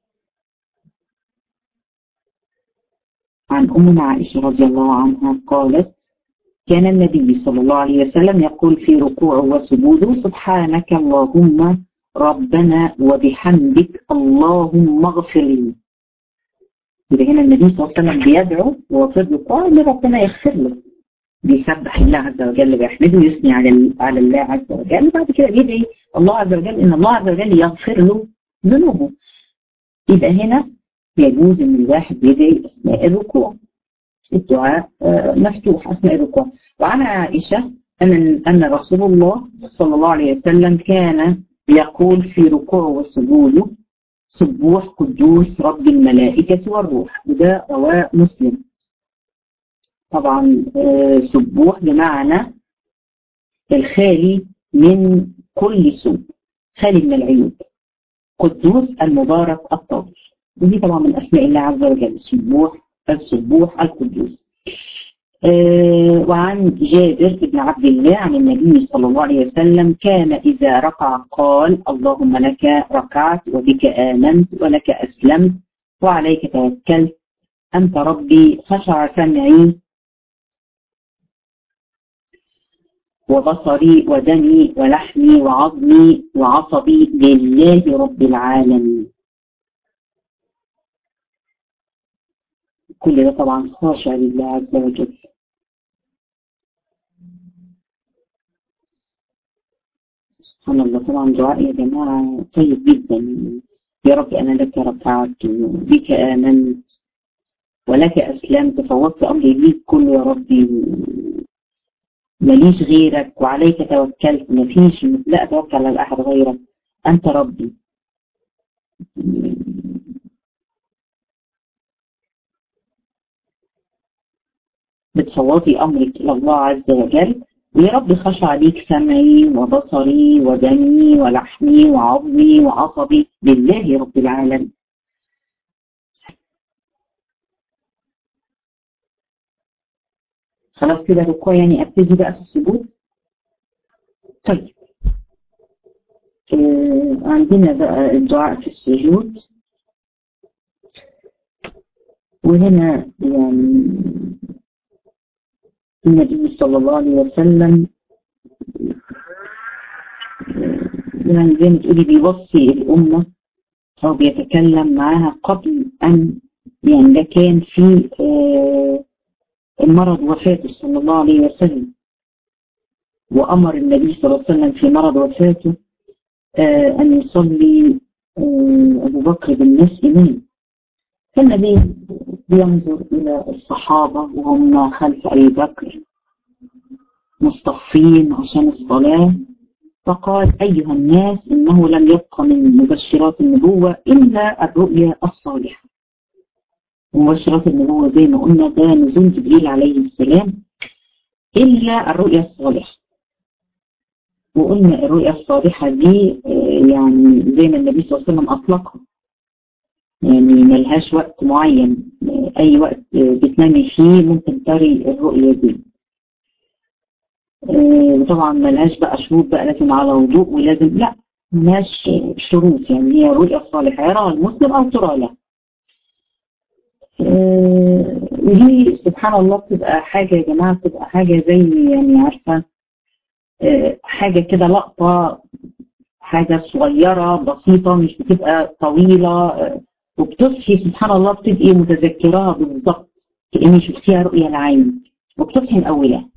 عن أمنا عائشة رضي الله عنها قالت كان النبي صلى الله عليه وسلم يقول في ركوعه وسجوده سبحانك اللهم ربنا وبحمدك اللهم اغفر لي يبقى هنا النبي صلى الله عليه وسلم بيدعو وهو في الركوع ان ربنا يغفر له بيسبح الله عز وجل ويحمده ويثني على على الله عز وجل وبعد كده بيدعي الله عز وجل ان الله عز وجل يغفر له ذنوبه يبقى هنا يجوز ان الواحد يدعي اثناء الركوع الدعاء مفتوح اثناء الركوع وعن عائشه ان ان رسول الله صلى الله عليه وسلم كان يقول في ركوعه وسجوده سبوح قدوس رب الملائكه والروح وده رواه مسلم طبعا سبوح بمعنى الخالي من كل سوء خالي من العيوب قدوس المبارك الطاهر ودي طبعا من اسماء الله عز وجل سبوح السبوح القدوس آه وعن جابر بن عبد الله عن النبي صلى الله عليه وسلم كان إذا ركع قال اللهم لك ركعت وبك آمنت ولك أسلمت وعليك توكلت أنت ربي خشع سمعي وبصري ودمي ولحمي وعظمي وعصبي لله رب العالمين كل ده طبعا خاشع لله عز وجل سبحان الله طبعا دعاء يا جماعة طيب جدا يا رب أنا لك ركعت بك آمنت ولك أسلمت فوضت أمري ليك كله يا ربي ماليش غيرك وعليك توكلت مفيش لا أتوكل على أحد غيرك أنت ربي بتفوضي أمرك إلى الله عز وجل ويا رب خشع ليك سمعي وبصري ودمي ولحمي وعظمي وعصبي لله رب العالمين خلاص كده ركوع يعني ابتدي بقى في السجود طيب آه عندنا بقى الدعاء في السجود وهنا يعني النبي صلى الله عليه وسلم يعني زي ما تقولي بيوصي الأمة أو بيتكلم معاها قبل أن يعني ده كان في آه المرض وفاته صلى الله عليه وسلم وأمر النبي صلى الله عليه وسلم في مرض وفاته آه أن يصلي آه أبو بكر بالناس إمام فالنبي بينظر إلى الصحابة وهم خلف أبي بكر مصطفين عشان الصلاة فقال أيها الناس إنه لم يبق من مبشرات النبوة إلا الرؤيا الصالحة مبشرات النبوة زي ما قلنا ده نزول جبريل عليه السلام إلا الرؤيا الصالحة وقلنا الرؤيا الصالحة دي يعني زي ما النبي صلى الله عليه وسلم أطلقها يعني ملهاش وقت معين أي وقت بتنامي فيه ممكن تري الرؤية دي وطبعا ملهاش بقى شروط بقى لازم على وضوء ولازم لا ملهاش شروط يعني هي الرؤيا الصالحة يراها المسلم أو ترى له ودي سبحان الله بتبقى حاجة يا جماعة بتبقى حاجة زي يعني عارفة حاجة كده لقطة حاجة صغيرة بسيطة مش بتبقى طويلة وبتصحي سبحان الله بتبقي متذكراها بالظبط كأني شفتيها رؤية العين وبتصحي مأولها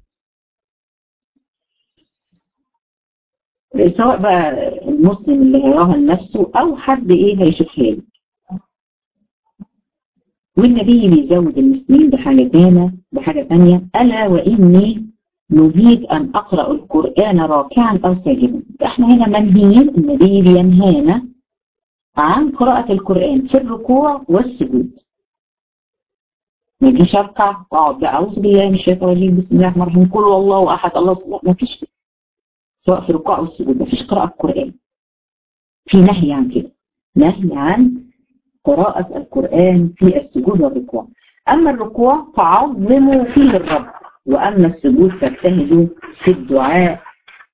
سواء بقى المسلم اللي هيراها لنفسه أو حد إيه هيشوفها له والنبي بيزود المسلمين بحاجة تانية بحاجة تانية ألا وإني نريد أن أقرأ القرآن راكعا أو ساجدا احنا هنا منهيين النبي بينهانا عن قراءة القرآن في الركوع والسجود ما يجيش اركع واقعد بقى اعوذ بالله من الشيطان الرجيم بسم الله الرحمن الرحيم قل والله احد الله لا ما فيش سواء في الركوع او السجود ما فيش قراءة قرآن في نهي عن كده نهي عن قراءة القرآن في السجود والركوع أما الركوع فعظموا فيه الرب وأما السجود فاجتهدوا في الدعاء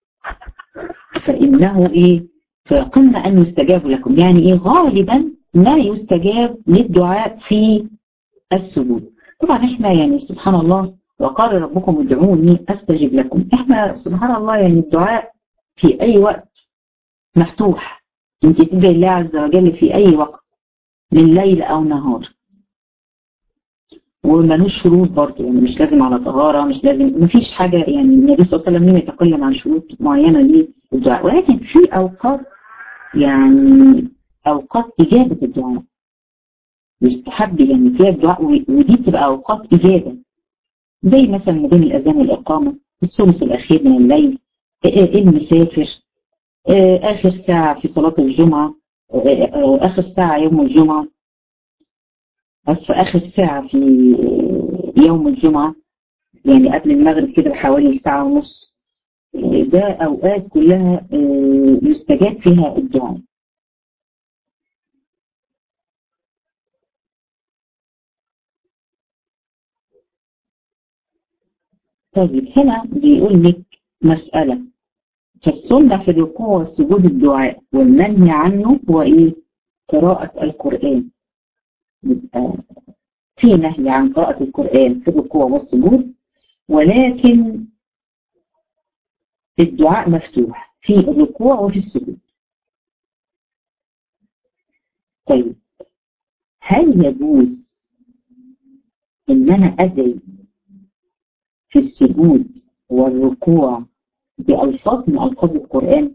فإنه إيه فقلنا أن يستجاب لكم يعني إيه غالبا ما يستجاب للدعاء في السجود طبعا احنا يعني سبحان الله وقال ربكم ادعوني استجب لكم احنا سبحان الله يعني الدعاء في اي وقت مفتوح انت تدعي الله عز وجل في اي وقت من ليل او نهار وملوش شروط برضه يعني مش لازم على طهاره مش لازم مفيش حاجه يعني النبي صلى الله عليه وسلم لم يتكلم عن شروط معينه للدعاء ولكن في اوقات يعني اوقات اجابه الدعاء يستحب يعني فيها الدعاء ودي بتبقى اوقات اجابه زي مثلا ما بين الاذان والاقامه الثلث الاخير من الليل المسافر اخر ساعه في صلاه الجمعه اخر ساعه يوم الجمعه بس في اخر ساعه في يوم الجمعه يعني قبل المغرب كده بحوالي ساعه ونص ده اوقات كلها يستجاب فيها الدعاء طيب هنا بيقول لك مسألة فالسنة في الركوع والسجود الدعاء والمنهي عنه هو إيه؟ قراءة القرآن يبقى في نهي عن قراءة القرآن في الركوع والسجود ولكن الدعاء مفتوح في الركوع وفي السجود طيب هل يجوز ان انا ادعي في السجود والركوع بألفاظ من ألفاظ القرآن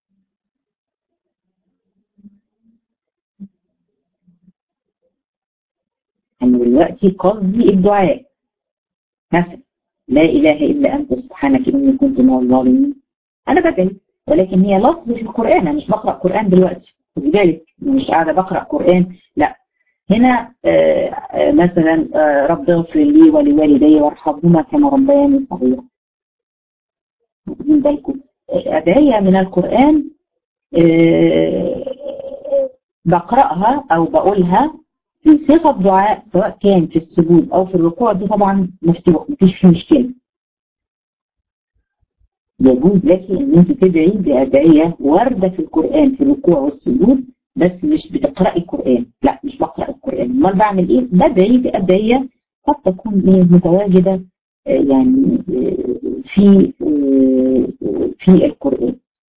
أنا دلوقتي قصدي الدعاء مثلا لا إله إلا أنت سبحانك إني كنت من الظالمين أنا بدعي ولكن هي لفظ في القرآن أنا مش بقرأ قرآن دلوقتي خدي بالك مش قاعدة بقرأ قرآن لا هنا آآ آآ مثلا آآ رب اغفر لي ولوالدي وارحمهما كما ربياني صغيرا بالكم أدعية من القرآن بقرأها أو بقولها في صيغة دعاء سواء كان في السجود أو في الركوع دي طبعا مفتوح مفيش فيه مشكلة يجوز لك ان انت تدعي بأدعية واردة في القرآن في الركوع والسجود بس مش بتقرأي القرآن لا مش بقرأ القرآن امال بعمل ايه بدعي بأدعية قد تكون ايه متواجدة يعني في في القرآن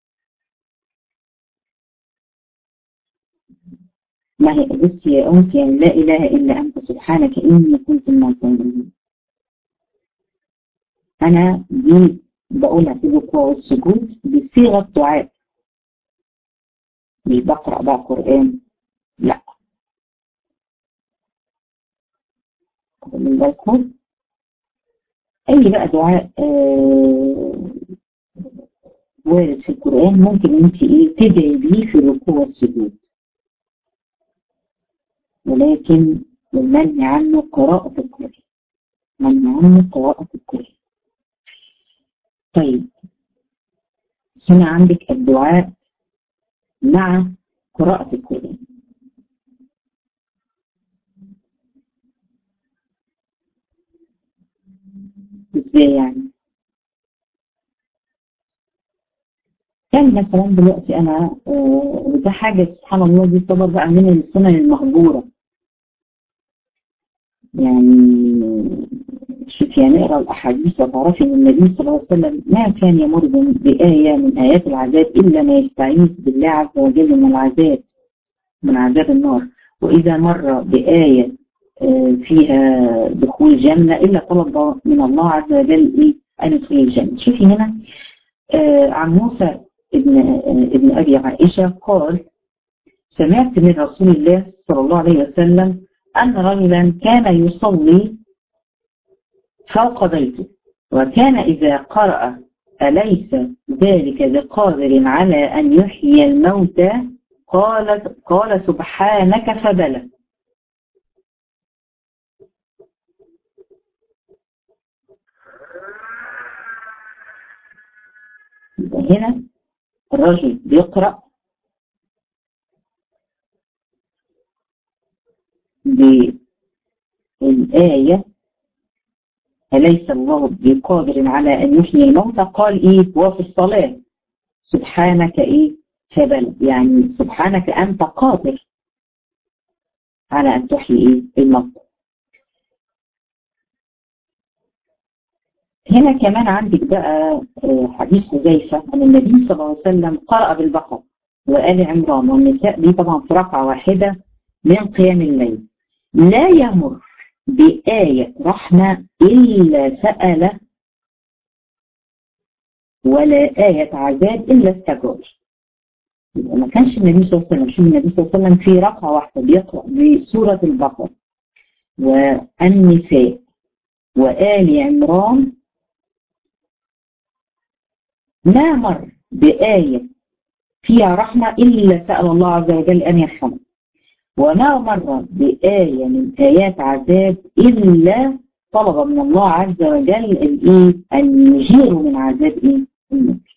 ما هي بصي يا أنس يعني لا إله إلا أنت سبحانك إني كنت من الظالمين أنا دي بقولها في الركوع والسجود بصيغة دعاء مش بقرأ بقى قرآن لا من بالكم أي بقى دعاء آه وارد في القرآن ممكن أنت إيه تدعي بيه في الركوع والسجود ولكن المنع عنه قراءة القرآن منع عنه قراءة القرآن طيب هنا عندك الدعاء مع قراءة القرآن ازاي يعني يعني مثلا دلوقتي انا وده حاجة سبحان الله دي تعتبر بقى من السنن المهجورة يعني شوف يعني اقرا الاحاديث وتعرفي ان النبي صلى الله عليه وسلم ما كان يمر بآية من آيات العذاب إلا ما يستعيذ بالله عز وجل من العذاب من عذاب النار وإذا مر بآية فيها دخول الجنة إلا طلب من الله عز وجل إيه أن يدخل الجنة شوفي هنا عن موسى ابن ابن أبي عائشة قال سمعت من رسول الله صلى الله عليه وسلم أن رجلا كان يصلي فوق بيته وكان إذا قرأ أليس ذلك بقادر على أن يحيي الموتى قال قال سبحانك فبلى هنا الرجل بيقرأ بالآية أليس الله بقادر على أن يحيي الموتى قال إيه هو في الصلاة سبحانك إيه فبل يعني سبحانك أنت قادر على أن تحيي إيه الموتى هنا كمان عندك بقى حديث حذيفة أن النبي صلى الله عليه وسلم قرأ بالبقر وآل عمران والنساء دي طبعا في ركعة واحدة من قيام الليل لا يمر بآية رحمة إلا سأل ولا آية عذاب إلا استجاب يبقى ما كانش النبي صلى الله عليه وسلم شوف النبي صلى الله عليه وسلم في ركعة واحدة بيقرأ بسورة البقرة والنساء وآل عمران ما مر بآية فيها رحمة إلا سأل الله عز وجل أن يرحمه وما مر بآية من آيات عذاب إلا طلب من الله عز وجل الإيه أن يجير من عذاب إيه النار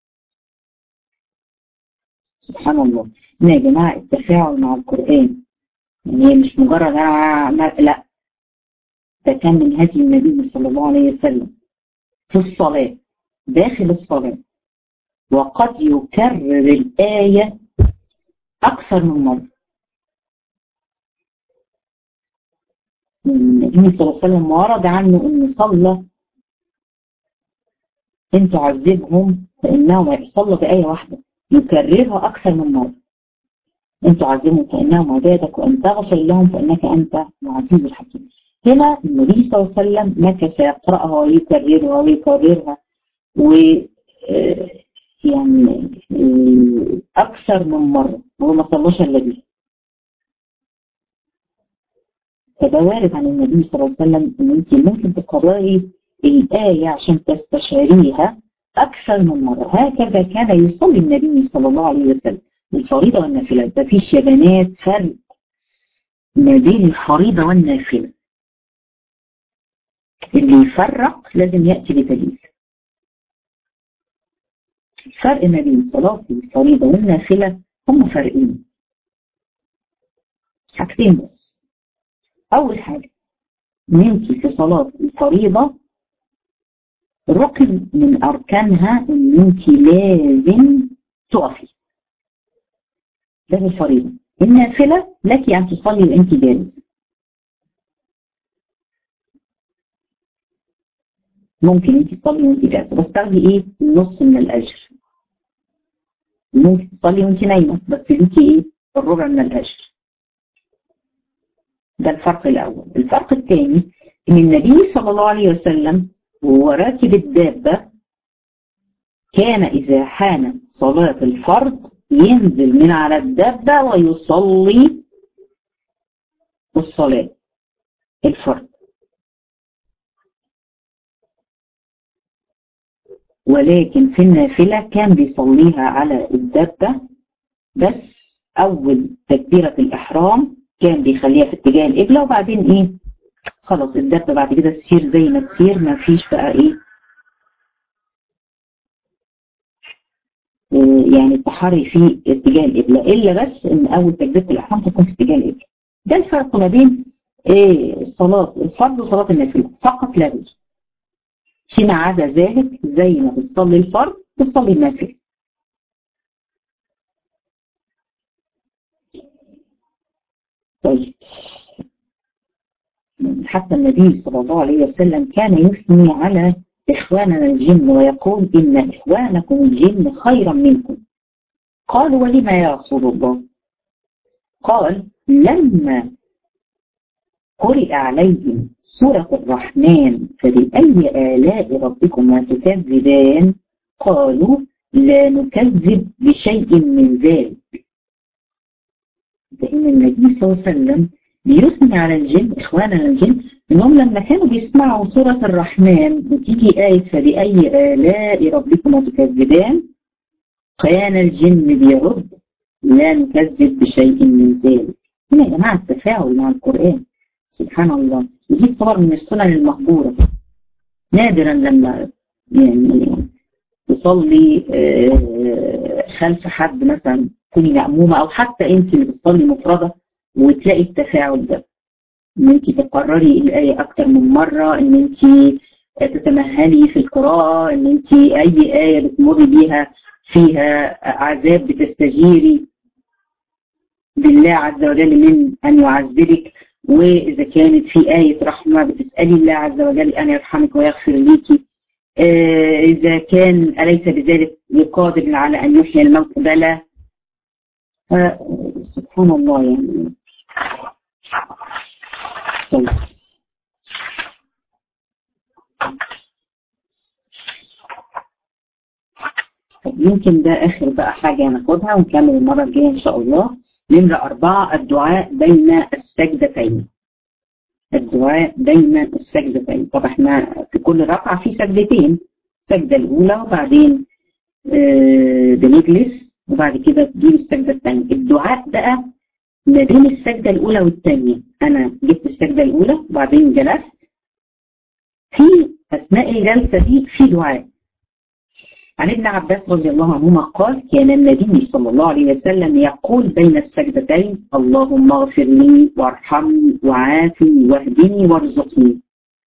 سبحان الله إن يا جماعة التفاعل مع القرآن يعني مش مجرد أنا لا ده كان من هدي النبي صلى الله عليه وسلم في الصلاة داخل الصلاة وقد يكرر الآية أكثر من مرة النبي صلى الله عليه وسلم ورد عنه أن صلى إن تعذبهم فإنهم صلى بآية واحدة يكررها أكثر من مرة إن تعذبهم فإنهم عبادك وإن تغفر لهم فإنك أنت العزيز الحكيم هنا النبي صلى الله عليه وسلم مكث يقرأها ويكررها ويكررها و يعني أكثر من مرة هو ما صلاش إلا بيها فده وارد عن النبي صلى الله عليه وسلم ان انت ممكن تقرأي الآية عشان تستشعريها أكثر من مرة هكذا كان يصلي النبي صلى الله عليه وسلم الفريضة والنافلة ده في شبانات فرق ما بين الفريضة والنافلة اللي يفرق لازم يأتي بدليل الفرق ما بين صلاة الفريضة والنافلة هم فرقين حاجتين بس أول حاجة إن أنت في صلاة الفريضة ركن من أركانها إن أنت لازم تقفي ده الفريضة النافلة لك أن تصلي وأنت جالسة ممكن أنت تصلي وأنت جالسة بس تاخدي إيه النص من الأجر ممكن تصلي وأنت نايمة بس أنت إيه الربع من الأجر ده الفرق الأول الفرق الثاني إن النبي صلى الله عليه وسلم وهو راكب الدابة كان إذا حان صلاة الفرض ينزل من على الدابة ويصلي الصلاة الفرض ولكن في النافلة كان بيصليها على الدابة بس أول تكبيرة الإحرام كان بيخليها في اتجاه القبلة وبعدين ايه خلاص الدبة بعد كده تسير زي ما تسير ما فيش بقى ايه يعني التحري في اتجاه القبلة الا بس ان اول تكبيرة الاحرام تكون في اتجاه القبلة ده الفرق ما بين ايه صلاة الفرض وصلاة النافلة فقط لا غير فيما عدا ذلك زي ما بتصلي الفرض بتصلي النافلة طيب حتى النبي صلى الله عليه وسلم كان يثني على إخواننا الجن ويقول إن إخوانكم الجن خيرا منكم قالوا ولما يا رسول الله قال لما قرئ عليهم سورة الرحمن فبأي آلاء ربكما تكذبان قالوا لا نكذب بشيء من ذلك لأن النبي صلى الله عليه وسلم بيثني على الجن إخواننا الجن إنهم لما كانوا بيسمعوا سورة الرحمن وتيجي آية فبأي آلاء ربكما تكذبان كان الجن بيرد لا نكذب بشيء من ذلك هنا يا جماعة التفاعل مع القرآن سبحان الله ودي تعتبر من السنن المقبولة نادرا لما يعني تصلي خلف حد مثلا تكوني مأمومة أو حتى أنت اللي بتصلي مفردة وتلاقي التفاعل ده إن أنت تقرري الآية أكتر من مرة إن أنت تتمهلي في القراءة إن أنت أي آية بتمر بيها فيها عذاب بتستجيري بالله عز وجل من أن يعذبك وإذا كانت في آية رحمة بتسألي الله عز وجل أن يرحمك ويغفر ليكي آه إذا كان أليس بذلك بقادر على أن يحيي الموت بلى سبحان الله يعني طيب يمكن ده آخر بقى حاجة هناخدها ونكمل المرة الجاية إن شاء الله نمرة أربعة الدعاء بين السجدتين الدعاء بين السجدتين طب احنا في كل ركعة في سجدتين السجدة الأولى وبعدين آه بنجلس وبعد كده تجيب السجدة الثانية الدعاء بقى ما بين السجدة الأولى والثانية أنا جبت السجدة الأولى وبعدين جلست في أثناء الجلسة دي في دعاء عن ابن عباس رضي الله عنهما قال كان النبي صلى الله عليه وسلم يقول بين السجدتين اللهم اغفر لي وارحمني وعافني واهدني وارزقني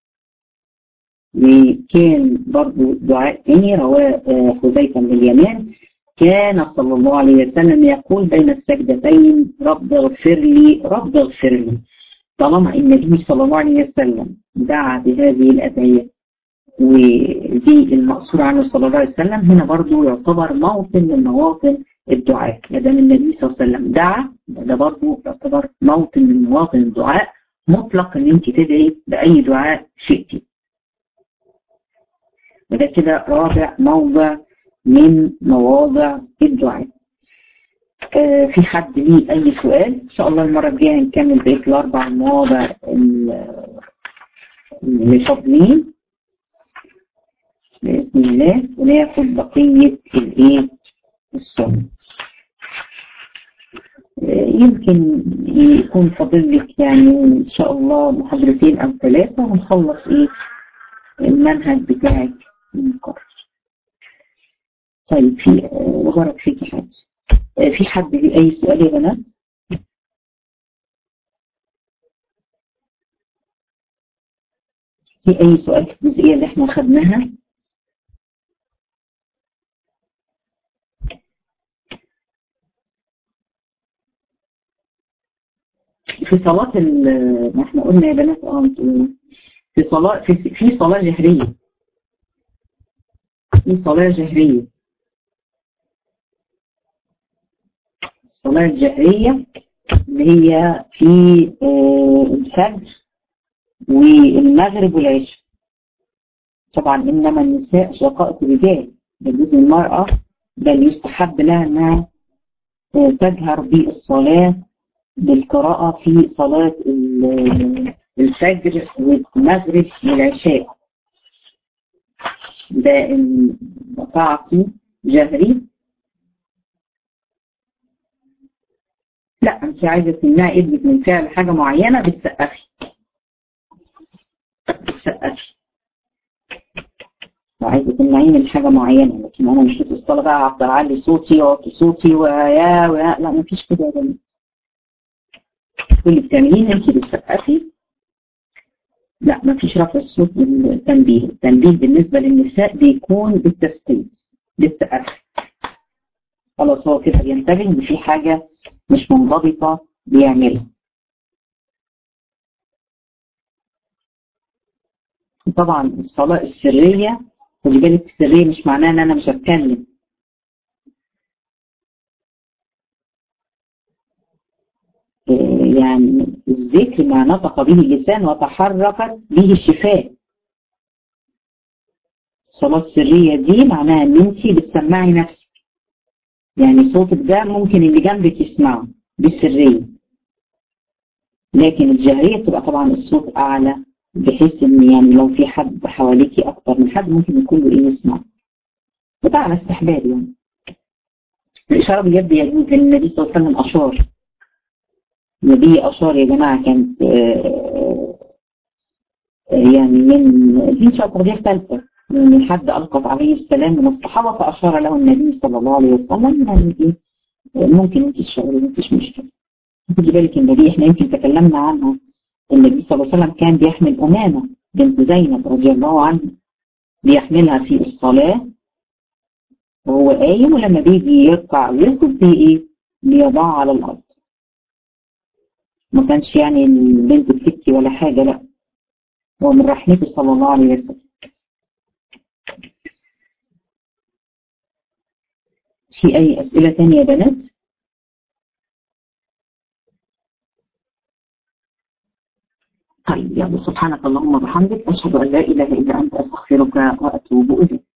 وكان برضو دعاء تاني رواه حذيفه بن اليمان كان صلى الله عليه وسلم يقول بين السجدتين رب اغفر لي رب اغفر لي طالما النبي صلى الله عليه وسلم دعا بهذه الأدعية ودي المقصور عنه صلى الله عليه وسلم هنا برضو يعتبر موطن من مواطن الدعاء ما دام النبي صلى الله عليه وسلم دعا ده برضو يعتبر موطن من مواطن الدعاء مطلق ان انت تدعي باي دعاء شئتي وده كده رابع موضع من مواضع الدعاء آه في حد ليه اي سؤال ان شاء الله المره الجايه هنكمل بقيه الاربع مواضع اللي فاضلين بإذن الله وناخد بقية الإيه السنة يمكن يكون فاضل لك يعني إن شاء الله محاضرتين أو ثلاثة ونخلص إيه المنهج بتاعك المقرر طيب في وبارك فيكي حاجة في حد ليه أي سؤال يا بنات؟ في أي سؤال في الجزئية اللي احنا خدناها؟ في صلاة ما احنا قلنا يا بنات اه في صلاة في, في صلاة جهرية في صلاة جهرية الصلاة الجهرية اللي هي في الفجر والمغرب والعشاء طبعا انما النساء شقائق الرجال يجوز المرأة بل يستحب لها انها تجهر بالصلاة بالقراءة في صلاة الفجر والمغرب والعشاء ده تعطي جهري لا انت عايزة تمنعي ابنك من فعل حاجة معينة بتسقفي بتسقفي وعايزة تمنعيه من حاجة معينة لكن انا مش في الصلاة بقى افضل اعلي صوتي واوطي صوتي ويا ويا لا مفيش كده يا بنات واللي بتعمليه انت بتسقفي لا ما فيش رفع الصوت بالتنبيه التنبيه بالنسبة للنساء بيكون بالتسقيف بالسقف خلاص هو كده بينتبه ان في حاجة مش منضبطة بيعملها طبعا الصلاة السرية خدي بالك السرية مش معناها ان انا مش هتكلم يعني الذكر ما نطق به اللسان وتحركت به الشفاه الصلاة السرية دي معناها ان انت بتسمعي نفسك يعني صوتك ده ممكن اللي جنبك يسمعه بالسرية لكن الجهرية بتبقى طبعا الصوت أعلى بحيث إن يعني لو في حد حواليكي أكتر من حد ممكن يكون له إيه يسمع وده على استحباب يعني الإشارة باليد يجوز لأن النبي صلى الله عليه وسلم أشار النبي أشار يا جماعة كانت يعني من دي إن شاء الله تغيير ثالثة من حد ألقف عليه السلام من الصحابة فأشار له النبي صلى الله عليه وسلم يعني إيه ممكن أنت تشتغلي مفيش مشكلة خدي بالك النبي إحنا يمكن تكلمنا عنها النبي صلى الله عليه وسلم كان بيحمل أمامة بنت زينب رضي الله عنها بيحملها في الصلاة وهو قايم ولما بيجي يركع ويسجد بي ايه بيضعها على الارض ما كانش يعني البنت بتبكي ولا حاجة لا هو من رحمته صلى الله عليه وسلم في أي أسئلة تانية يا بنات؟ طيب يلا سبحانك اللهم وبحمدك أشهد أن لا إله إلا أنت أستغفرك وأتوب إليك